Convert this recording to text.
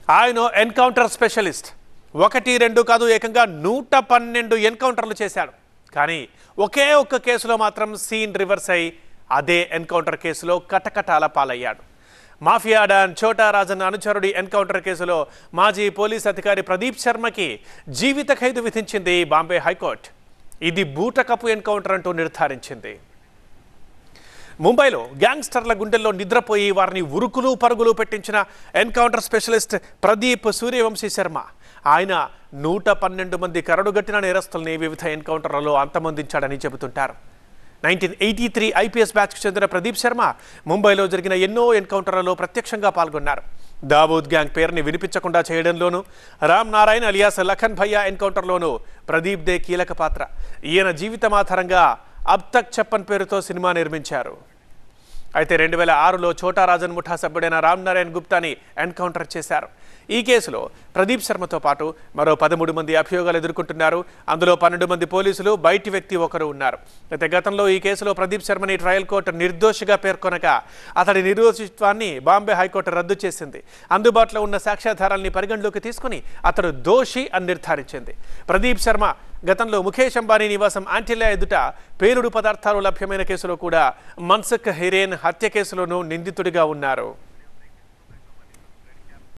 ఆయన encounter specialist ఒకటి రెండు కాదు ఏకంగా నూట పన్నెండు ఎన్కౌంటర్లు చేశాడు కానీ ఒకే ఒక్క కేసులో మాత్రం సీన్ రివర్స్ అయి అదే ఎన్కౌంటర్ కేసులో కటకటాల పాలయ్యాడు మాఫియా డాన్ చోటా రాజన్ అనుచరుడి ఎన్కౌంటర్ కేసులో మాజీ పోలీస్ అధికారి ప్రదీప్ శర్మకి జీవిత ఖైదు విధించింది బాంబే హైకోర్టు ఇది బూటకపు ఎన్కౌంటర్ అంటూ నిర్ధారించింది ముంబైలో గ్యాంగ్స్టర్ల గుండెల్లో నిద్రపోయి వారిని ఉరుకులు పరుగులు పెట్టించిన ఎన్కౌంటర్ స్పెషలిస్ట్ ప్రదీప్ సూర్యవంశీ శర్మ ఆయన నూట పన్నెండు మంది కరడుగట్టిన నేరస్తుల్ని వివిధ ఎన్కౌంటర్లలో అంతమొందించాడని చెబుతుంటారు నైన్టీన్ ఎయిటీ త్రీ ఐపీఎస్ బ్యాచ్కు చెందిన ప్రదీప్ శర్మ ముంబైలో జరిగిన ఎన్నో ఎన్కౌంటర్లలో ప్రత్యక్షంగా పాల్గొన్నారు దావూద్ గ్యాంగ్ పేరుని వినిపించకుండా చేయడంలోనూ రామ్ నారాయణ్ అలియాస్ లఖన్ భయ్యా ఎన్కౌంటర్లోనూ ప్రదీప్ దే కీలక పాత్ర ఈయన జీవితమాధారంగా అబ్ తక్ చెప్పన్ పేరుతో సినిమా నిర్మించారు అయితే రెండు వేల ఆరులో చోటా రాజన్ ముఠా సభ్యుడైన రామ్ నారాయణ్ గుప్తాని ఎన్కౌంటర్ చేశారు ఈ కేసులో ప్రదీప్ శర్మతో పాటు మరో పదమూడు మంది అభియోగాలు ఎదుర్కొంటున్నారు అందులో పన్నెండు మంది పోలీసులు బయటి వ్యక్తి ఒకరు ఉన్నారు అయితే గతంలో ఈ కేసులో ప్రదీప్ శర్మని ట్రయల్ కోర్టు నిర్దోషిగా పేర్కొనగా అతడి నిర్దోషిత్వాన్ని బాంబే హైకోర్టు రద్దు చేసింది అందుబాటులో ఉన్న సాక్ష్యాధారాల్ని పరిగణలోకి తీసుకుని అతడు దోషి అని నిర్ధారించింది ప్రదీప్ శర్మ గతంలో ముఖేష్ అంబానీ నివాసం ఆంటిల్లా ఎదుట పేలుడు పదార్థాలు లభ్యమైన కేసులో కూడా మన్సుఖ్ హిరేన్ హత్య కేసులోనూ నిందితుడిగా ఉన్నారు